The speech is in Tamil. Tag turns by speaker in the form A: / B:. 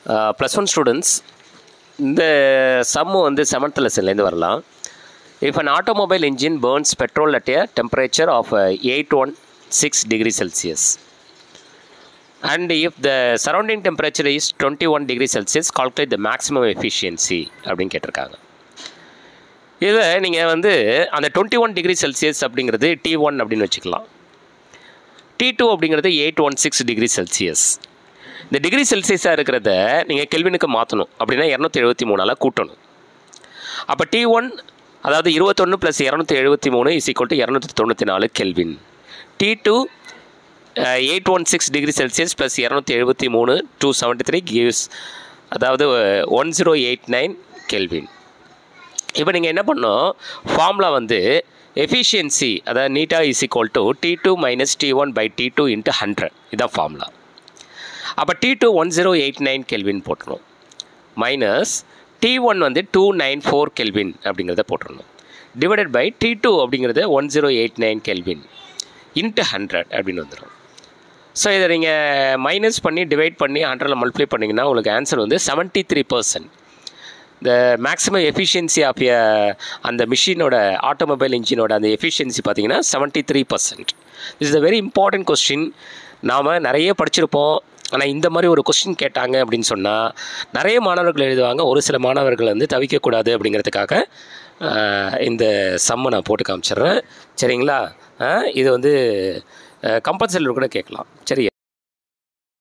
A: ப்ளஸ் ஒன் ஸ்டூடெண்ட்ஸ் இந்த சம்மு வந்து செவன்த் லெசன்லேருந்து வரலாம் if an automobile engine burns petrol at a temperature of eight one six degree Celsius and if the surrounding temperature is twenty one degree Celsius calculate the maximum efficiency அப்படின்னு கேட்டிருக்காங்க இதில் நீங்கள் வந்து அந்த டுவெண்ட்டி ஒன் டிகிரி செல்சியஸ் அப்படிங்கிறது டி ஒன் அப்படின்னு வச்சுக்கலாம் டி டூ அப்படிங்கிறது eight one six degree Celsius இந்த டிகிரி செல்சியஸாக இருக்கிறத நீங்கள் கெல்வினுக்கு மாற்றணும் அப்படின்னா இரநூத்தி எழுபத்தி மூணால் கூட்டணும் அப்போ டி ஒன் அதாவது இருபத்தொன்று ப்ளஸ் இரநூத்தி எழுபத்தி மூணு இஸ் ஈக்குவல் டு இரநூத்தி தொண்ணூற்றி நாலு kelvin T two eight one six degree Celsius plus இரநூத்தி எழுபத்தி மூணு டூ செவன்ட்டி த்ரீ கிவ்ஸ் அதாவது one zero eight nine kelvin இப்போ நீங்கள் என்ன பண்ணணும் ஃபார்முலா வந்து எஃபிஷியன்சி அதாவது நீட்டாக is equal to T two minus T one by T two into hundred இதான் ஃபார்முலா அப்போ T two one zero eight nine kelvin போட்டுருணும் மைனஸ் டி ஒன் வந்து டூ நைன் ஃபோர் கெல்வின் அப்படிங்கிறத போட்டுருணும் டிவைடட் பை டி டூ அப்படிங்கிறது one zero eight nine kelvin into hundred அப்படின்னு வந்துடும் ஸோ இதை நீங்கள் மைனஸ் பண்ணி டிவைட் பண்ணி ஹண்ட்ரடில் மல்டிப்ளை பண்ணிங்கன்னா உங்களுக்கு ஆன்சர் வந்து செவன்ட்டி த்ரீ பர்சன்ட் இந்த மேக்ஸிமம் எஃபிஷியன்சி ஆஃப் எ அந்த மிஷினோட ஆட்டோமொபைல் இன்ஜினோட அந்த எஃபிஷியன்சி பார்த்தீங்கன்னா seventy three percent is a very important question நாம் நிறைய படிச்சிருப்போம் ஆனால் இந்த மாதிரி ஒரு கொஸ்டின் கேட்டாங்க அப்படின்னு சொன்னால் நிறைய மாணவர்கள் எழுதுவாங்க ஒரு சில மாணவர்கள் வந்து தவிக்கக்கூடாது அப்படிங்கிறதுக்காக ஆஹ், இந்த சம்மை நான் போட்டு காமிச்சிடுறேன் சரிங்களா ஆஹ், இது வந்து கம்பல்சரியில் கூட கேட்கலாம் சரி